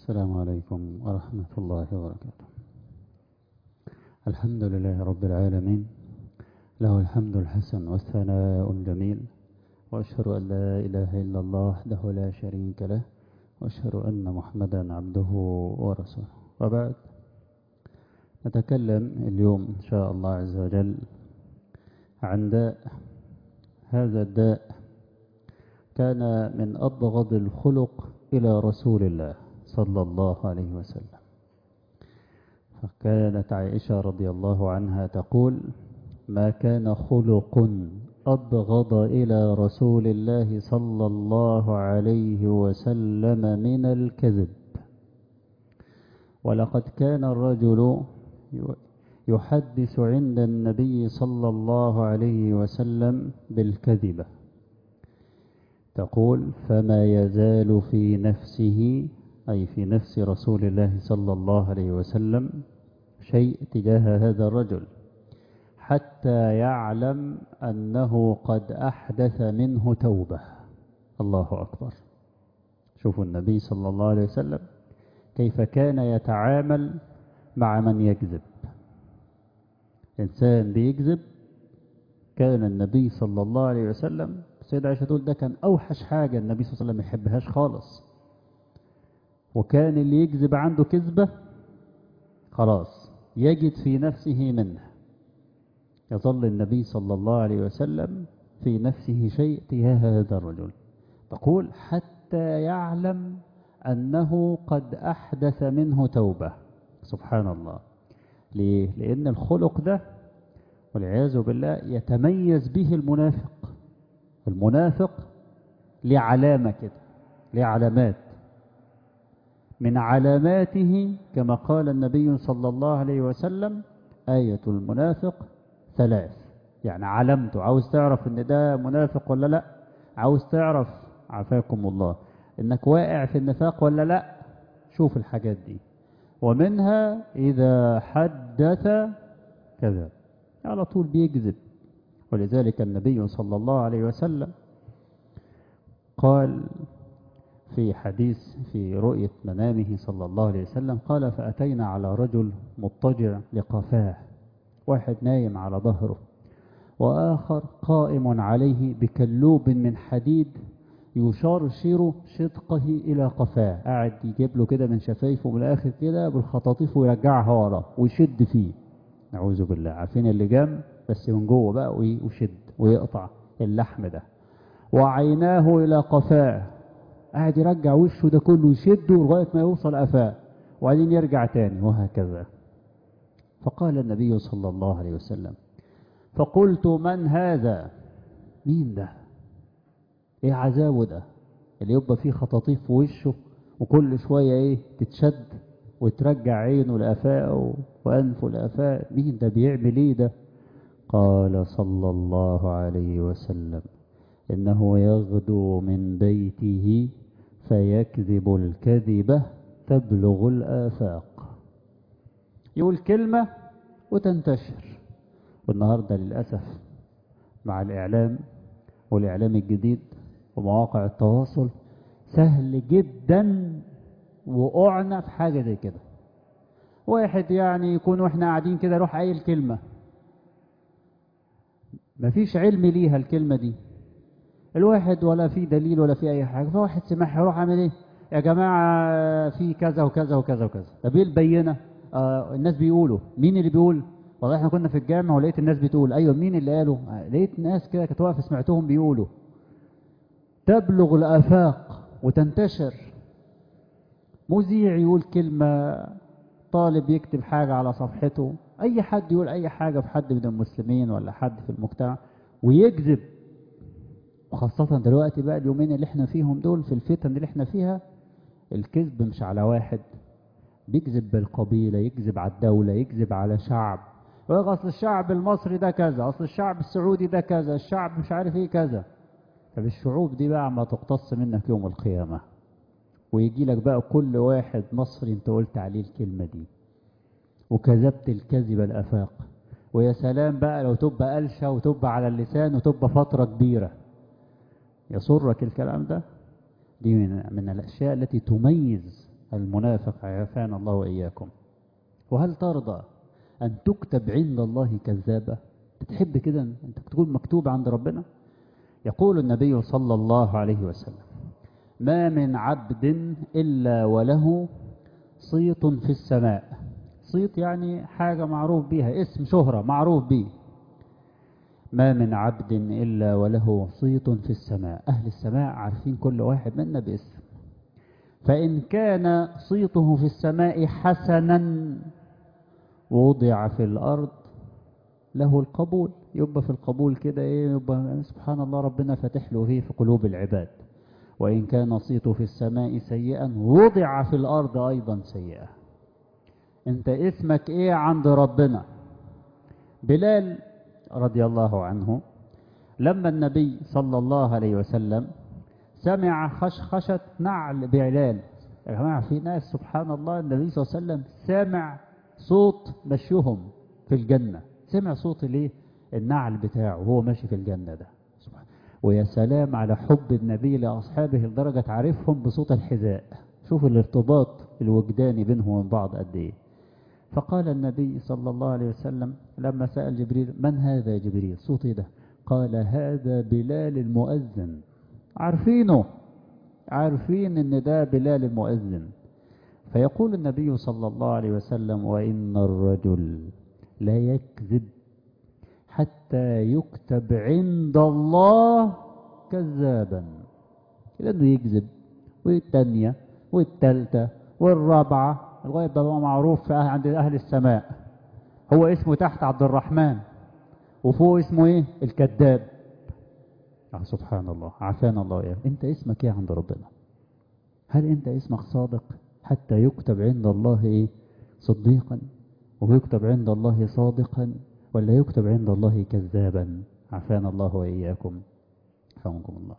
السلام عليكم ورحمة الله وبركاته الحمد لله رب العالمين له الحمد الحسن والثناء الجميل وأشهد أن لا إله إلا الله وحده لا شريك له وأشهد أن محمدا عبده ورسوله وبعد نتكلم اليوم إن شاء الله عز وجل عن داء هذا الداء كان من أبغض الخلق إلى رسول الله صلى الله عليه وسلم فكانت عائشة رضي الله عنها تقول ما كان خلق أبغض إلى رسول الله صلى الله عليه وسلم من الكذب ولقد كان الرجل يحدث عند النبي صلى الله عليه وسلم بالكذبة تقول فما يزال في نفسه أي في نفس رسول الله صلى الله عليه وسلم شيء تجاه هذا الرجل حتى يعلم أنه قد أحدث منه توبة الله أكبر شوفوا النبي صلى الله عليه وسلم كيف كان يتعامل مع من يكذب إنسان بيكذب كان النبي صلى الله عليه وسلم السيدة عائشة تقول ده كان أوحش حاجة النبي صلى الله عليه وسلم ما يحبهاش خالص وكان اللي يكذب عنده كذبة خلاص يجد في نفسه منه يظل النبي صلى الله عليه وسلم في نفسه شيء تجاه هذا الرجل تقول حتى يعلم أنه قد أحدث منه توبة سبحان الله ليه؟ لأن الخلق ده والعياذ بالله يتميز به المنافق المنافق لعلامة كده لعلامات من علاماته كما قال النبي صلى الله عليه وسلم آية المنافق ثلاث يعني علامته عاوز تعرف ان ده منافق ولا لا عاوز تعرف عافاكم الله انك واقع في النفاق ولا لا شوف الحاجات دي ومنها إذا حدث كذب على طول بيكذب ولذلك النبي صلى الله عليه وسلم قال في حديث في رؤية منامه صلى الله عليه وسلم قال فأتينا على رجل مضطجع لقفاه واحد نايم على ظهره وآخر قائم عليه بكلوب من حديد يشرشر شدقه إلى قفاه قاعد يجيب له كده من شفايفه من الآخر كده بالخطاطيف ويرجعها ورا ويشد فيه نعوذ بالله عارفين اللي جنب بس من جوه بقى ويشد ويقطع اللحم ده وعيناه إلى قفاه قاعد يرجع وشه ده كله يشده لغاية ما يوصل قفاه وبعدين يرجع تاني وهكذا فقال النبي صلى الله عليه وسلم فقلت من هذا مين ده ايه عذابه ده اللي يبقى فيه خطاطيف في وشه وكل شوية ايه تتشد وترجع عينه لقفاه وانفه لقفاه مين ده بيعمل ايه ده قال صلى الله عليه وسلم انه يغدو من بيته فيكذب الكذبة تبلغ الآفاق يقول كلمة وتنتشر والنهاردة للأسف مع الإعلام والإعلام الجديد ومواقع التواصل سهل جدا وقعنا في حاجة زي كده واحد يعني يكون واحنا قاعدين كده يروح قايل كلمة مفيش علم ليها الكلمة دي الواحد ولا في دليل ولا في أي حاجة فواحد سمعها يروح عامل إيه يا جماعة في كذا وكذا وكذا وكذا طب إيه البينة آه الناس بيقولوا مين اللي بيقول والله احنا كنا في الجامع ولقيت الناس بتقول ايوه مين اللي قالوا آه لقيت ناس كده كانت واقفه سمعتهم بيقولوا تبلغ الافاق وتنتشر مذيع يقول كلمه طالب يكتب حاجه على صفحته اي حد يقول اي حاجه في حد من المسلمين ولا حد في المجتمع ويكذب وخاصة دلوقتي بقى اليومين اللي احنا فيهم دول في الفتن اللي احنا فيها الكذب مش على واحد بيكذب بالقبيلة يكذب على الدولة يكذب على شعب اصل الشعب المصري ده كذا اصل الشعب السعودي ده كذا الشعب مش عارف ايه كذا طب الشعوب دي بقى ما تقتص منك يوم القيامة ويجي لك بقى كل واحد مصري انت قلت عليه الكلمة دي وكذبت الكذب الافاق ويا سلام بقى لو تبقى قلشة وتبقى على اللسان وتبقى فترة كبيرة يسرك الكلام ده دي من, من الأشياء التي تميز المنافق عافانا الله وإياكم وهل ترضى أن تكتب عند الله كذابة تحب كده أنت تكون مكتوب عند ربنا يقول النبي صلى الله عليه وسلم ما من عبد إلا وله صيت في السماء صيت يعني حاجة معروف بيها اسم شهرة معروف به ما من عبد إلا وله صيت في السماء أهل السماء عارفين كل واحد منا باسم فإن كان صيته في السماء حسنا وضع في الأرض له القبول يبقى في القبول كده ايه يبقى سبحان الله ربنا فاتح له فيه في قلوب العباد وإن كان صيته في السماء سيئا وضع في الأرض أيضا سيئا انت اسمك ايه عند ربنا بلال رضي الله عنه لما النبي صلى الله عليه وسلم سمع خشخشة نعل بلال يا جماعة في ناس سبحان الله النبي صلى الله عليه وسلم سمع صوت مشيهم في الجنة سمع صوت ليه النعل بتاعه وهو ماشي في الجنة ده سبحان ويا سلام على حب النبي لأصحابه لدرجة عارفهم بصوت الحذاء شوف الارتباط الوجداني بينهم وبين بعض قد ايه فقال النبي صلى الله عليه وسلم لما سأل جبريل من هذا يا جبريل صوتي ده قال هذا بلال المؤذن عارفينه عارفين ان ده بلال المؤذن فيقول النبي صلى الله عليه وسلم وإن الرجل لا يكذب حتى يكتب عند الله كذابا لأنه يكذب والتانية والتالتة والرابعة لغاية بقى معروف في عند أهل السماء هو اسمه تحت عبد الرحمن وفوق اسمه ايه الكذاب آه سبحان الله عافانا الله ايه انت اسمك ايه عند ربنا هل انت اسمك صادق حتى يكتب عند الله ايه صديقا ويكتب عند الله صادقا ولا يكتب عند الله كذابا عافانا الله وإياكم رحمكم الله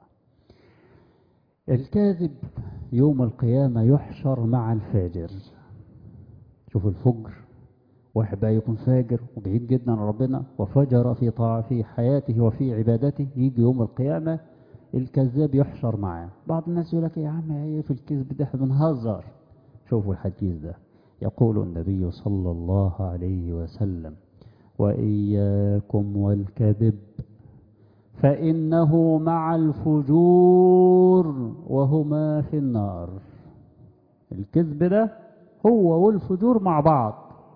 الكاذب يوم القيامة يحشر مع الفاجر شوف الفجر واحد بقى يكون فاجر وبعيد جدا عن ربنا وفجر في طاعة في حياته وفي عبادته يجي يوم القيامة الكذاب يحشر معاه بعض الناس يقول لك يا عم ايه في الكذب ده احنا بنهزر شوفوا الحديث ده يقول النبي صلى الله عليه وسلم وإياكم والكذب فإنه مع الفجور وهما في النار الكذب ده هو والفجور مع بعض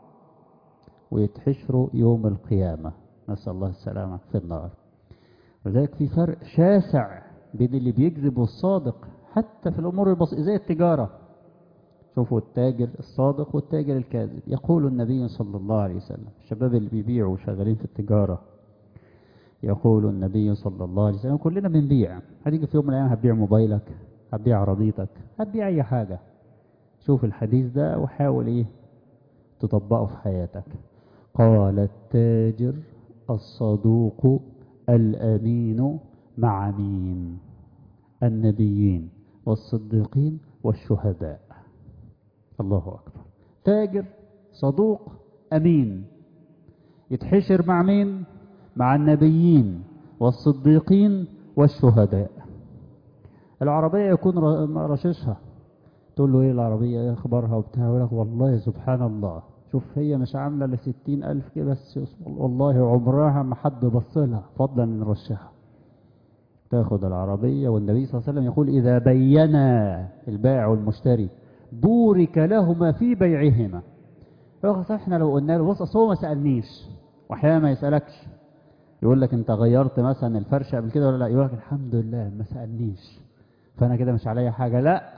ويتحشروا يوم القيامة نسأل الله السلامة في النار وذلك في فرق شاسع بين اللي بيكذب والصادق حتى في الأمور البسيطة زي التجارة شوفوا التاجر الصادق والتاجر الكاذب يقول النبي صلى الله عليه وسلم الشباب اللي بيبيعوا وشغالين في التجارة يقول النبي صلى الله عليه وسلم كلنا بنبيع هتيجي في يوم من الأيام هتبيع موبايلك هتبيع عربيتك هتبيع أي حاجة شوف الحديث ده وحاول إيه تطبقه في حياتك قال التاجر الصدوق الأمين مع مين النبيين والصديقين والشهداء الله أكبر تاجر صدوق أمين يتحشر مع مين مع النبيين والصديقين والشهداء العربية يكون رششها تقول له ايه العربية ايه اخبارها وبتاع يقول لك والله سبحان الله شوف هي مش عاملة لستين ألف كده بس والله عمرها ما حد بص لها فضلا من رشها تاخد العربية والنبي صلى الله عليه وسلم يقول إذا بينا البائع والمشتري بورك لهما في بيعهما احنا لو قلنا له بص هو ما سألنيش واحيانا ما يسألكش يقول لك انت غيرت مثلا الفرش قبل كده ولا لا يقول لك الحمد لله ما سألنيش فانا كده مش عليا حاجة لا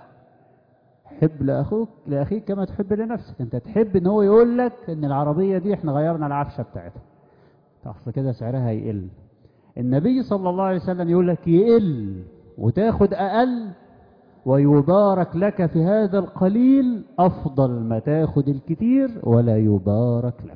حب لاخوك لاخيك كما تحب لنفسك انت تحب ان هو يقول لك ان العربية دي احنا غيرنا العفشة بتاعتها اصل كده سعرها يقل النبي صلى الله عليه وسلم يقول لك يقل وتاخد اقل ويبارك لك في هذا القليل افضل ما تاخد الكثير ولا يبارك لك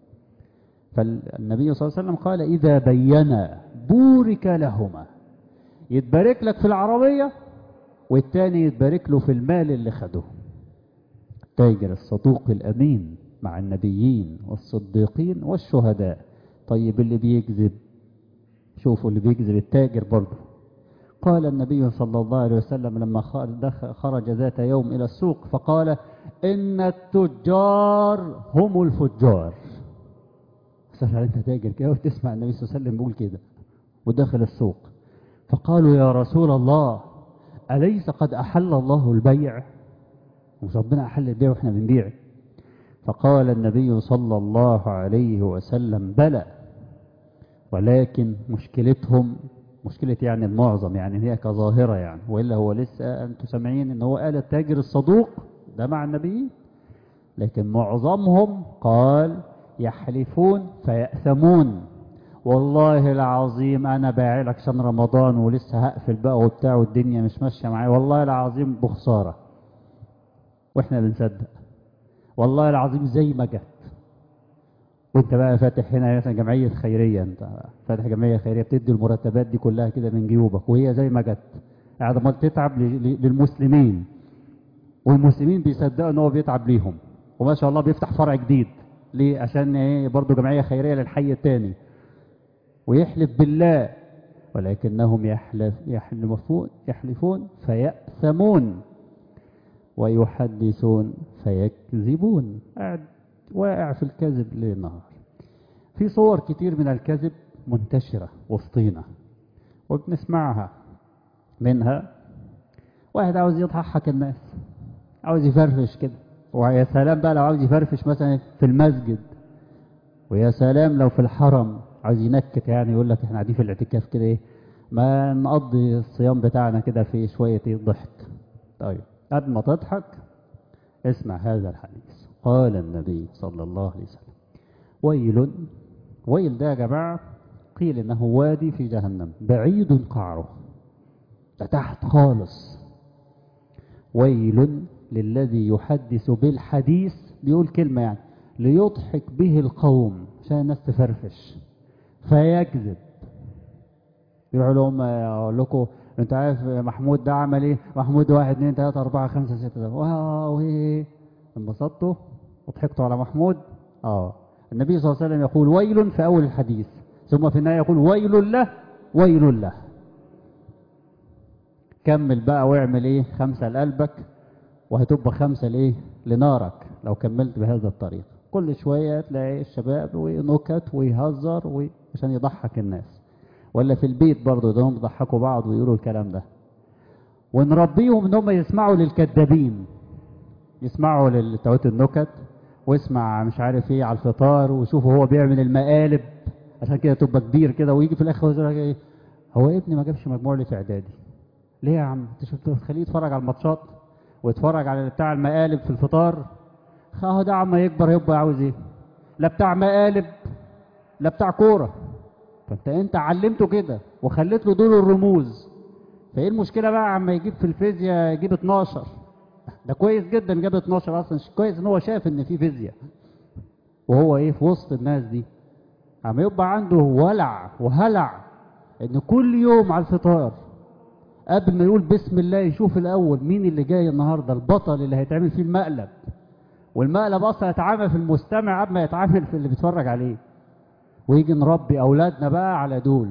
فالنبي صلى الله عليه وسلم قال اذا بينا بورك لهما يتبارك لك في العربية والتاني يتبارك له في المال اللي خده التاجر الصدوق الأمين مع النبيين والصديقين والشهداء طيب اللي بيكذب شوفوا اللي بيكذب التاجر برضه قال النبي صلى الله عليه وسلم لما خرج ذات يوم إلى السوق فقال إن التجار هم الفجار سهل أنت تاجر كده وتسمع النبي صلى الله عليه وسلم بيقول كده ودخل السوق فقالوا يا رسول الله أليس قد أحل الله البيع مش ربنا أحل البيع وإحنا بنبيع فقال النبي صلى الله عليه وسلم بلى ولكن مشكلتهم مشكلة يعني المعظم يعني هي كظاهرة يعني وإلا هو لسه أنتم سامعين إن هو قال التاجر الصدوق ده مع النبي لكن معظمهم قال يحلفون فيأثمون والله العظيم أنا بايع لك عشان رمضان ولسه هقفل بقى وبتاع والدنيا مش ماشية معايا والله العظيم بخسارة وإحنا بنصدق والله العظيم زي ما جت وانت بقى فاتح هنا مثلا جمعيه خيريه انت فاتح جمعيه خيريه بتدي المرتبات دي كلها كده من جيوبك وهي زي ما جت قاعد عمال تتعب للمسلمين والمسلمين بيصدقوا ان هو بيتعب ليهم وما شاء الله بيفتح فرع جديد ليه عشان ايه برضه جمعيه خيريه للحي الثاني ويحلف بالله ولكنهم يحلف يحلفون يحلفون فيأثمون ويحدثون فيكذبون قاعد واقع في الكذب ليل نهار في صور كتير من الكذب منتشرة وسطينا وبنسمعها منها واحد عاوز يضحك الناس عاوز يفرفش كده ويا سلام بقى لو عاوز يفرفش مثلا في المسجد ويا سلام لو في الحرم عاوز ينكت يعني يقول لك احنا قاعدين في الاعتكاف كده ايه ما نقضي الصيام بتاعنا كده في شوية ايه ضحك طيب قبل ما تضحك اسمع هذا الحديث قال النبي صلى الله عليه وسلم ويل ويل ده يا جماعة قيل انه وادي في جهنم بعيد قعره ده تحت خالص ويل للذي يحدث بالحديث بيقول كلمة يعني ليضحك به القوم عشان الناس تفرفش فيكذب يروحوا لهم اقول لكم انت عارف محمود ده عمل ايه محمود واحد اثنين ثلاثة أربعة خمسة ستة ده واو ايه انبسطتوا وضحكتوا على محمود اه النبي صلى الله عليه وسلم يقول ويل في أول الحديث ثم في النهاية يقول ويل له ويل له كمل بقى واعمل ايه خمسة لقلبك وهتبقى خمسة لايه لنارك لو كملت بهذا الطريق كل شوية تلاقي الشباب ونكت ويهزر عشان يضحك الناس ولا في البيت برضه ده هم يضحكوا بعض ويقولوا الكلام ده ونربيهم ان هم يسمعوا للكذابين يسمعوا للتوات النكت واسمع مش عارف ايه على الفطار وشوفوا هو بيعمل المقالب عشان كده تبقى كبير كده ويجي في الاخر يقول لك ايه هو ابني ما جابش مجموع لي في اعدادي ليه يا عم انت شفت تخليه يتفرج على الماتشات ويتفرج على بتاع المقالب في الفطار اهو ده عما يكبر يبقى عاوز ايه لا بتاع مقالب لا بتاع كوره فانت انت علمته كده وخليت له دول الرموز فايه المشكله بقى عما يجيب في الفيزياء يجيب 12 ده كويس جدا جاب 12 اصلا كويس ان هو شاف ان في فيزياء وهو ايه في وسط الناس دي عم يبقى عنده ولع وهلع ان كل يوم على الفطار قبل ما يقول بسم الله يشوف الاول مين اللي جاي النهارده البطل اللي هيتعمل فيه المقلب والمقلب اصلا يتعامل في المستمع قبل ما يتعامل في اللي بيتفرج عليه ويجي نربي اولادنا بقى على دول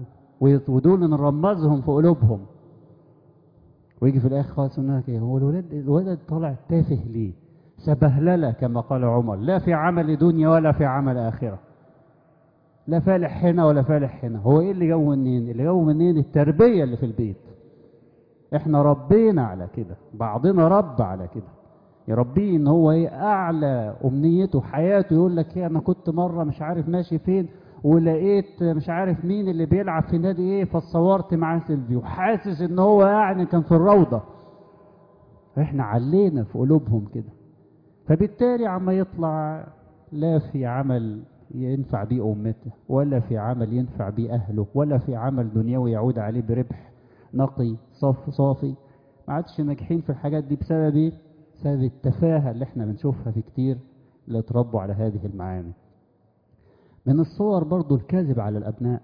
ودول نرمزهم في قلوبهم ويجي في الاخر خالص يقول لك ايه هو الولد الولد طالع تافه ليه سبهلله كما قال عمر لا في عمل دنيا ولا في عمل اخره لا فالح هنا ولا فالح هنا هو ايه اللي جو منين اللي جو منين التربيه اللي في البيت احنا ربينا على كده بعضنا رب على كده يربيه ان هو ايه اعلى امنيته حياته يقول لك ايه انا كنت مره مش عارف ماشي فين ولقيت مش عارف مين اللي بيلعب في نادي ايه فاتصورت معاه سيلفي وحاسس ان هو يعني كان في الروضه احنا علينا في قلوبهم كده فبالتالي عما يطلع لا في عمل ينفع بيه امته ولا في عمل ينفع بيه اهله ولا في عمل دنيوي يعود عليه بربح نقي صف صافي ما عادش ناجحين في الحاجات دي بسبب ايه بسبب التفاهه اللي احنا بنشوفها في كتير اللي اتربوا على هذه المعاني من الصور برضو الكذب على الأبناء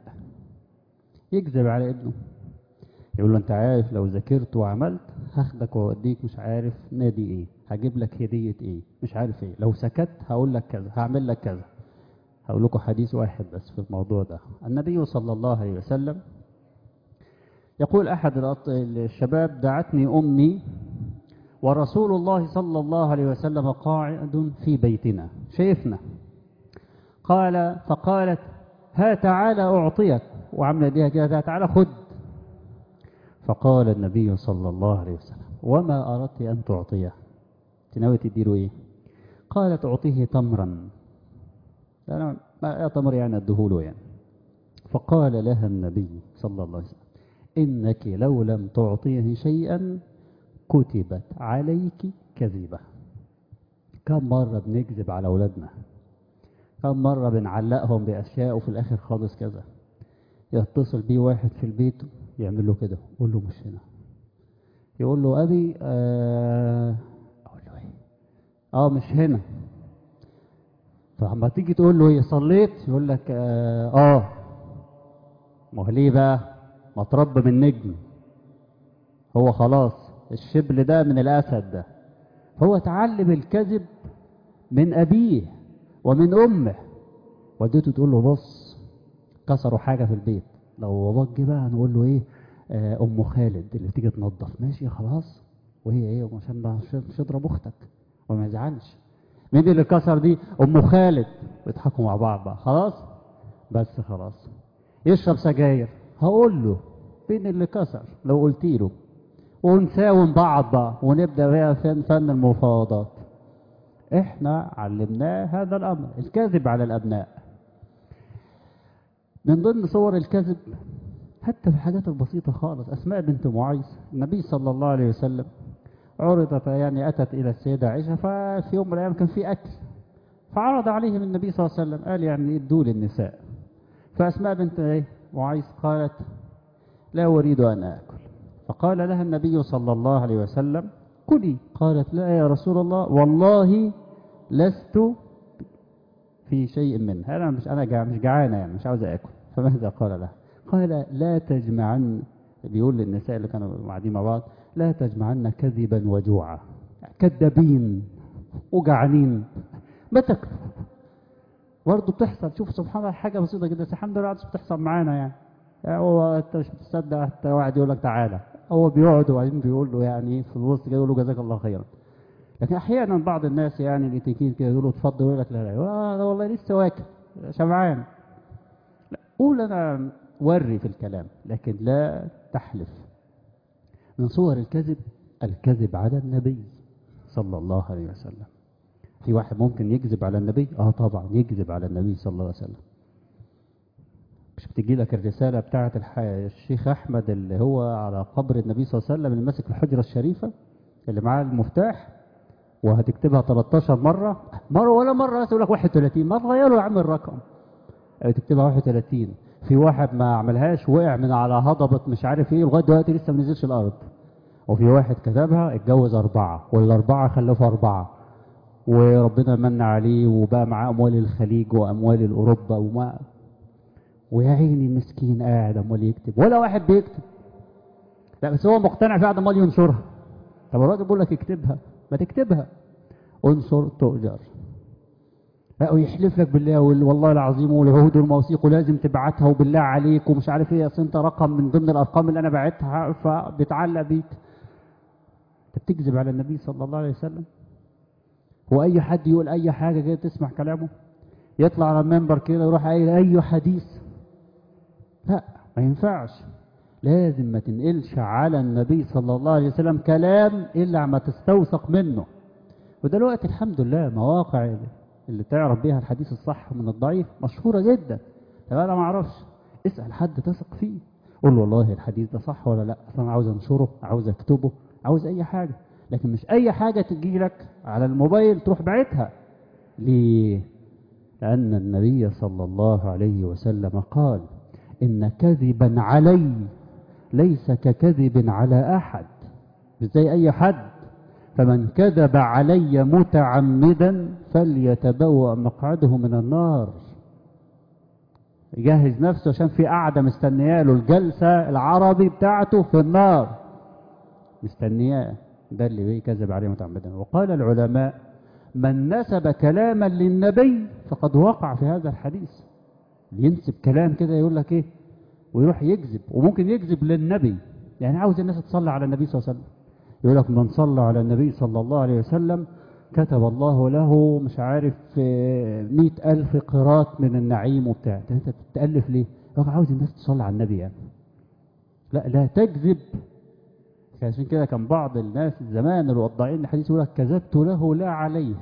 يكذب على ابنه يقول له انت عارف لو ذاكرت وعملت هاخدك واوديك مش عارف نادي ايه هجيب لك هدية ايه مش عارف ايه لو سكت هقول لك كذا هعمل لك كذا هقول لكم حديث واحد بس في الموضوع ده النبي صلى الله عليه وسلم يقول أحد الأط- الشباب دعتني أمي ورسول الله صلى الله عليه وسلم قاعد في بيتنا شايفنا قال فقالت ها تعالى أعطيك وعمل بها كده تعالى خد فقال النبي صلى الله عليه وسلم وما أردت أن تعطيه تناوي تديله إيه قالت أعطيه تمرا أنا ما يا تمر يعني أدهوله يعني فقال لها النبي صلى الله عليه وسلم إنك لو لم تعطيه شيئا كتبت عليك كذبة كم مرة بنكذب على أولادنا كم مرة بنعلقهم بأشياء وفي الآخر خالص كذا يتصل بيه واحد في البيت يعمل له كده يقول له مش هنا يقول له أبي آه أقول له إيه آه مش هنا فلما تيجي تقول له إيه صليت يقول لك آه, آه ما هو ليه بقى ما تربى من نجم هو خلاص الشبل ده من الأسد ده هو تعلم الكذب من أبيه ومن أمه والدته تقول له بص كسروا حاجة في البيت لو باباك جه بقى نقول له إيه آه أم خالد اللي تيجي تنظف ماشي خلاص وهي إيه عشان بقى مش- مش يضرب أختك وما يزعلش مين اللي كسر دي أم خالد بيضحكوا مع بعض بقى خلاص بس خلاص يشرب سجاير هقول له مين اللي كسر لو قلت له ونساوم بعض بقى ونبدا بقى فن فن المفاوضات احنا علمناه هذا الامر الكذب على الابناء من ضمن صور الكذب حتى في الحاجات البسيطه خالص اسماء بنت معيذ النبي صلى الله عليه وسلم عرضت يعني اتت الى السيده عائشه ففي يوم من الايام كان في اكل فعرض عليهم النبي صلى الله عليه وسلم قال يعني ادوا للنساء فاسماء بنت ايه معيذ قالت لا أريد أن آكل فقال لها النبي صلى الله عليه وسلم كلي قالت لا يا رسول الله والله لست في شيء منه أنا مش أنا جع مش جعانة يعني مش عاوز آكل فماذا قال لها قال لا تجمعن بيقول للنساء اللي كانوا قاعدين مع بعض لا تجمعن كذبا وجوعا كذابين وجعانين ما تكذب برضه بتحصل شوف سبحان الله حاجه بسيطه جدا بس الحمد لله عادش بتحصل معانا يعني يعني هو انت مش بتصدق حتى واحد يقول لك تعالى هو بيقعد وبعدين بيقول له يعني في الوسط كده يقول له جزاك الله خيرا لكن احيانا بعض الناس يعني الاتيكيت كده يقول له اتفضل يقول لك لا لا آه ده والله لسه واكل شبعان لا قول انا وري في الكلام لكن لا تحلف من صور الكذب الكذب على النبي صلى الله عليه وسلم في واحد ممكن يكذب على النبي اه طبعا يكذب على النبي صلى الله عليه وسلم مش بتجي لك الرسالة بتاعة الح... الشيخ أحمد اللي هو على قبر النبي صلى الله عليه وسلم اللي ماسك الحجرة الشريفة اللي معاه المفتاح وهتكتبها 13 مرة مرة ولا مرة تقول لك 31 ما تغيروا يا عم الرقم أو تكتبها 31 في واحد ما عملهاش وقع من على هضبة مش عارف ايه لغاية دلوقتي لسه ما نزلش الأرض وفي واحد كتبها اتجوز أربعة والأربعة خلفوا أربعة وربنا من عليه وبقى معاه أموال الخليج وأموال الأوروبا وما ويا عيني مسكين قاعد امال يكتب ولا واحد بيكتب لا بس هو مقتنع في قاعد امال ينشرها طب الراجل بيقول لك اكتبها ما تكتبها انشر تؤجر لا ويحلف لك بالله وال- والله العظيم والعهود والمواثيق ولازم تبعتها وبالله عليك ومش عارف ايه اصل انت رقم من ضمن الارقام اللي انا بعتها فبتعلق بيك انت بتكذب على النبي صلى الله عليه وسلم هو اي حد يقول اي حاجه كده تسمع كلامه يطلع على المنبر كده يروح قايل اي حديث لا ما ينفعش لازم ما تنقلش على النبي صلى الله عليه وسلم كلام الا ما تستوثق منه ودلوقتي الحمد لله مواقع اللي تعرف بيها الحديث الصح من الضعيف مشهوره جدا طب انا ما اعرفش اسال حد تثق فيه قول له والله الحديث ده صح ولا لا اصل انا عاوز انشره عاوز اكتبه عاوز اي حاجه لكن مش اي حاجه تجي لك على الموبايل تروح باعتها ليه لأن النبي صلى الله عليه وسلم قال إن كذبا علي ليس ككذب على أحد مش زي أي حد فمن كذب علي متعمدا فليتبوأ مقعده من النار يجهز نفسه عشان في قعدة مستنياه له الجلسة العربي بتاعته في النار مستنياه ده اللي بيكذب عليه متعمدا وقال العلماء من نسب كلاما للنبي فقد وقع في هذا الحديث اللي ينسب كلام كده يقول لك ايه ويروح يكذب وممكن يكذب للنبي يعني عاوز الناس تصلي على النبي صلى الله عليه وسلم يقول لك من صلى على النبي صلى الله عليه وسلم كتب الله له مش عارف مئة ألف قراط من النعيم وبتاع انت بتألف ليه؟ يقول عاوز الناس تصلي على النبي يعني لا لا تكذب عشان كده كان بعض الناس زمان الوضاعين الحديث يقول لك كذبت له لا عليه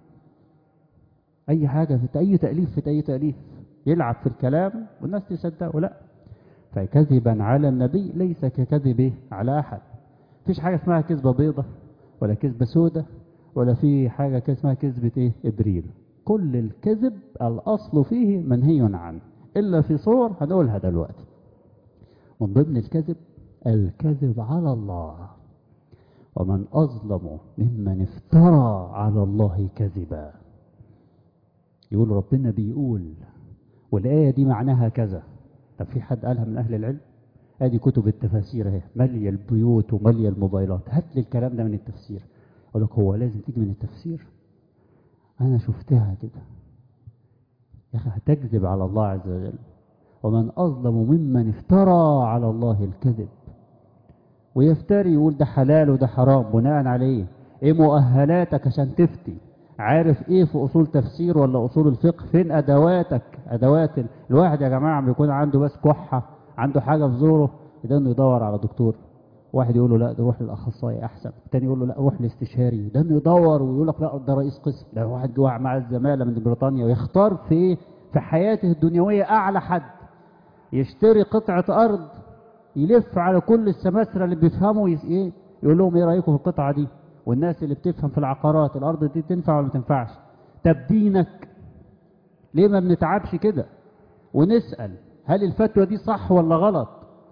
اي حاجه في اي تاليف في اي تاليف يلعب في الكلام والناس تصدقه لا فكذبا على النبي ليس ككذبه على احد مفيش حاجه اسمها كذبه بيضه ولا كذبه سودة ولا في حاجه اسمها كذبه ايه ابريل كل الكذب الاصل فيه منهي عنه الا في صور هنقولها دلوقتي من ضمن الكذب الكذب على الله ومن أظلم ممن افترى على الله كذبا يقول ربنا بيقول والآية دي معناها كذا طب في حد قالها من أهل العلم ادي كتب التفاسير اهي ماليه البيوت وماليه الموبايلات هات لي الكلام ده من التفسير اقول لك هو لازم تيجي من التفسير انا شفتها كده يا اخي هتكذب على الله عز وجل ومن أظلم ممن افترى على الله الكذب ويفتري يقول ده حلال وده حرام بناء عليه ايه مؤهلاتك عشان تفتي عارف ايه في اصول تفسير ولا اصول الفقه فين ادواتك ادوات الواحد يا جماعه بيكون عنده بس كحه عنده حاجه في زوره ده انه يدور على دكتور واحد يقول له لا ده روح للاخصائي احسن الثاني يقول له لا روح للاستشاري ده انه يدور ويقول لك لا ده رئيس قسم ده واحد جوع مع الزماله من بريطانيا ويختار في ايه في حياته الدنيويه اعلى حد يشتري قطعة أرض يلف على كل السماسرة اللي بيفهموا ايه يقول لهم ايه رأيكم في القطعة دي والناس اللي بتفهم في العقارات الأرض دي تنفع ولا ما تنفعش طب دينك ليه ما بنتعبش كده ونسأل هل الفتوى دي صح ولا غلط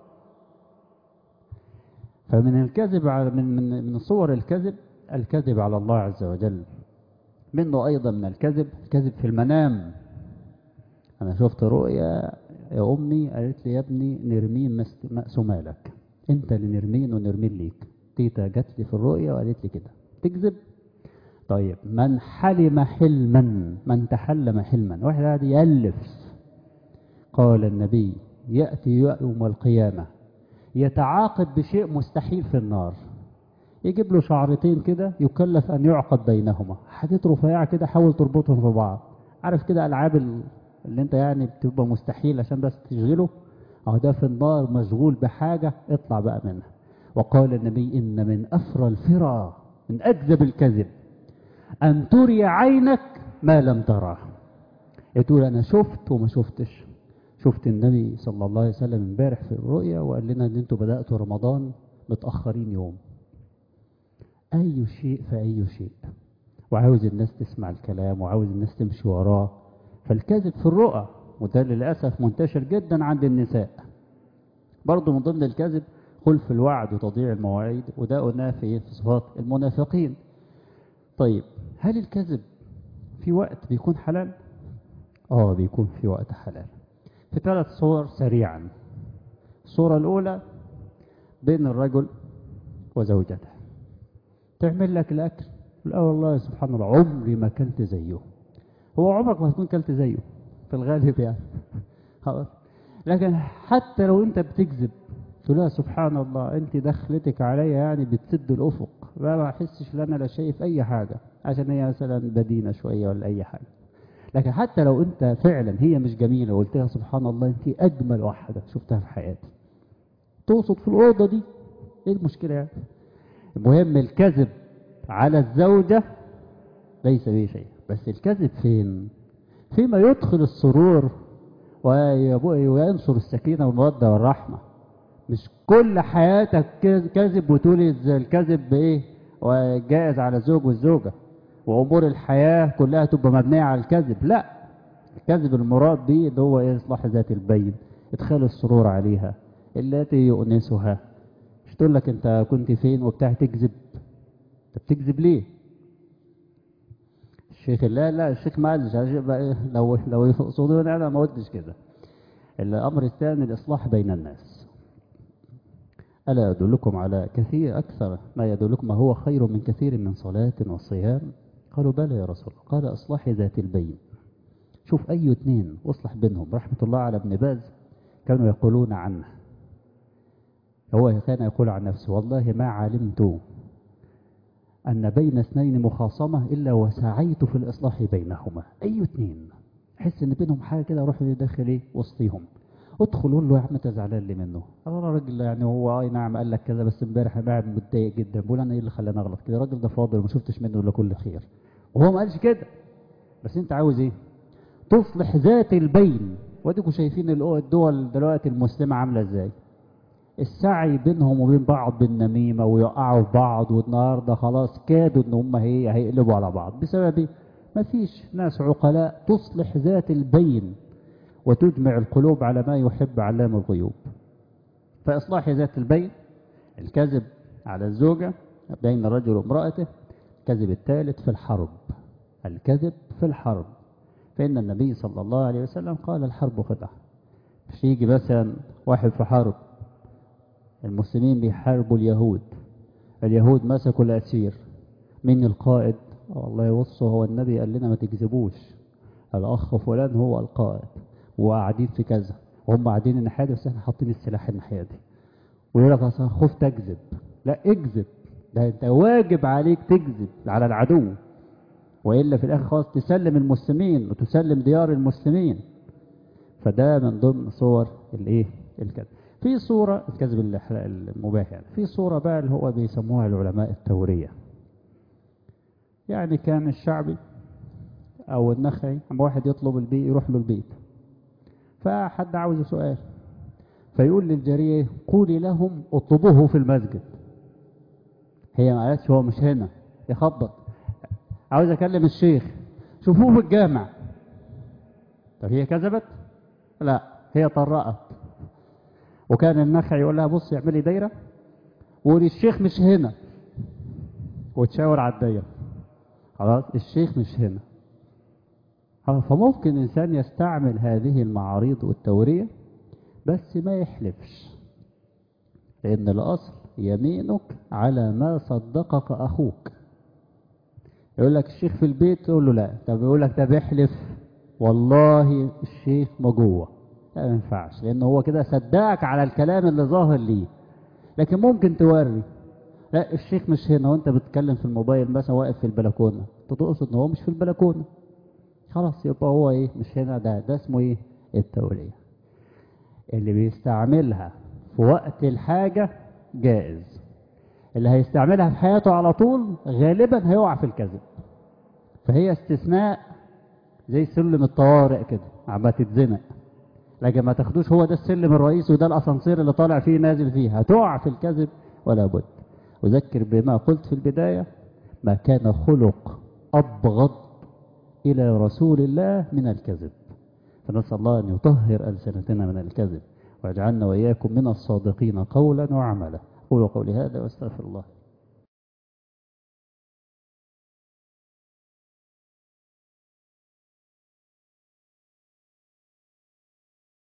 فمن الكذب على من من من صور الكذب الكذب على الله عز وجل منه أيضا من الكذب الكذب في المنام أنا شفت رؤيا يا أمي قالت لي يا ابني نرمين مقسومة لك أنت اللي نرمين ونرمين ليك تيتا جات لي في الرؤيا وقالت لي كده تكذب طيب من حلم حلما من تحلم حلما واحد قاعد يألف قال النبي يأتي يوم القيامة يتعاقب بشيء مستحيل في النار يجيب له شعرتين كده يكلف أن يعقد بينهما حاجات رفيعة كده حاول تربطهم في بعض عارف كده ألعاب اللي انت يعني بتبقى مستحيل عشان بس تشغله اهو ده في النار مشغول بحاجة اطلع بقى منها وقال النبي إن من أفرى الفرى من أكذب الكذب أن تري عينك ما لم تراه تقول أنا شفت وما شفتش شفت النبي صلى الله عليه وسلم امبارح في الرؤيا وقال لنا ان انتوا بدأتوا رمضان متأخرين يوم أي شيء فأي شيء وعاوز الناس تسمع الكلام وعاوز الناس تمشي وراه فالكذب في الرؤى وده للأسف منتشر جدا عند النساء برضه من ضمن الكذب خلف الوعد وتضييع المواعيد وده قلناه في صفات المنافقين طيب هل الكذب في وقت بيكون حلال اه بيكون في وقت حلال في ثلاث صور سريعا الصورة الأولى بين الرجل وزوجته تعمل لك الأكل لا والله سبحان الله عمري ما كلت زيه هو عمرك ما هتكون كلت زيه في الغالب يعني خلاص لكن حتى لو انت بتكذب تقول لها سبحان الله انت دخلتك عليا يعني بتسد الافق ما بحسش ان انا لا شايف اي حاجه عشان هي مثلا بدينه شويه ولا اي حاجه لكن حتى لو انت فعلا هي مش جميله وقلت لها سبحان الله انت اجمل واحده شفتها في حياتي تقصد في الاوضه دي ايه المشكله يعني المهم الكذب على الزوجه ليس به شيء بس الكذب فين فيما يدخل السرور وينشر السكينه والموده والرحمه مش كل حياتك كذب وتقول الكذب بايه وجائز على الزوج والزوجه وامور الحياه كلها تبقى مبنيه على الكذب لا الكذب المراد به اللي هو ايه اصلاح ذات البين ادخال السرور عليها التي يؤنسها مش تقول لك انت كنت فين وبتاع تكذب انت بتكذب ليه الشيخ لا لا الشيخ ما قالش لو لو يقصدون انا ما قلتش كده الامر الثاني الاصلاح بين الناس الا ادلكم على كثير اكثر ما يدلكم ما هو خير من كثير من صلاه وصيام قالوا بلى يا رسول الله قال اصلاح ذات البين شوف اي اثنين واصلح بينهم رحمه الله على ابن باز كانوا يقولون عنه هو كان يقول عن نفسه والله ما علمت أن بين اثنين مخاصمة إلا وسعيت في الإصلاح بينهما أي اثنين حس إن بينهم حاجة كده أروح داخل إيه وسطيهم ادخل قول له يا عم انت زعلان لي منه انا راجل يعني هو اي نعم قال لك كذا بس امبارح انا قاعد متضايق جدا بقول انا ايه اللي خلاني اغلط كده الراجل ده فاضل وما شفتش منه الا كل خير وهو ما قالش كده بس انت عاوز ايه تصلح ذات البين واديكم شايفين الدول دلوقتي المسلمه عامله ازاي السعي بينهم وبين بعض بالنميمه ويقعوا في بعض والنهارده خلاص كادوا ان هم هي هيقلبوا على بعض بسبب ايه مفيش ناس عقلاء تصلح ذات البين وتجمع القلوب على ما يحب علام الغيوب فإصلاح ذات البين الكذب على الزوجة بين الرجل وامرأته الكذب الثالث في الحرب الكذب في الحرب فإن النبي صلى الله عليه وسلم قال الحرب خدعة مش يجي مثلا واحد في حرب المسلمين بيحاربوا اليهود اليهود مسكوا الأسير من القائد والله بصوا هو النبي قال لنا ما تكذبوش الأخ فلان هو القائد وقاعدين في كذا وهم قاعدين الناحيه دي بس احنا حاطين السلاح الناحيه دي ويقول لك اصل خفت اكذب لا اكذب ده انت واجب عليك تكذب على العدو والا في الاخر خلاص تسلم المسلمين وتسلم ديار المسلمين فده من ضمن صور الايه الكذب في صوره الكذب المباح يعني في صوره بقى اللي هو بيسموها العلماء التوريه يعني كان الشعبي او النخعي اما واحد يطلب البيت يروح له البيت فحد عاوز سؤال فيقول للجارية قولي لهم اطلبوه في المسجد هي ما قالتش هو مش هنا يخبط عاوز اكلم الشيخ شوفوه في الجامع طب هي كذبت لا هي طرقت وكان النخع يقول لها بصي اعملي دايره وقولي الشيخ مش هنا وتشاور على الدايره خلاص الشيخ مش هنا فممكن إنسان يستعمل هذه المعاريض والتورية بس ما يحلفش لأن الأصل يمينك على ما صدقك أخوك يقول لك الشيخ في البيت تقول له لا طب يقول لك طب احلف والله الشيخ ما جوه لا ما ينفعش لأن هو كده صدقك على الكلام اللي ظاهر ليه لكن ممكن توري لا الشيخ مش هنا وانت بتتكلم في الموبايل مثلا واقف في البلكونه انت تقصد ان هو مش في البلكونه خلاص يبقى هو ايه مش هنا ده ده اسمه ايه التولية اللي بيستعملها في وقت الحاجة جائز اللي هيستعملها في حياته على طول غالبا هيقع في الكذب فهي استثناء زي سلم الطوارئ كده عم تتزنق لكن ما تاخدوش هو ده السلم الرئيسي وده الاسانسير اللي طالع فيه نازل فيه هتقع في الكذب ولا بد اذكر بما قلت في البداية ما كان خلق ابغض إلى رسول الله من الكذب فنسأل الله أن يطهر ألسنتنا من الكذب ويجعلنا وإياكم من الصادقين قولا وعملا قولوا قولي هذا واستغفر الله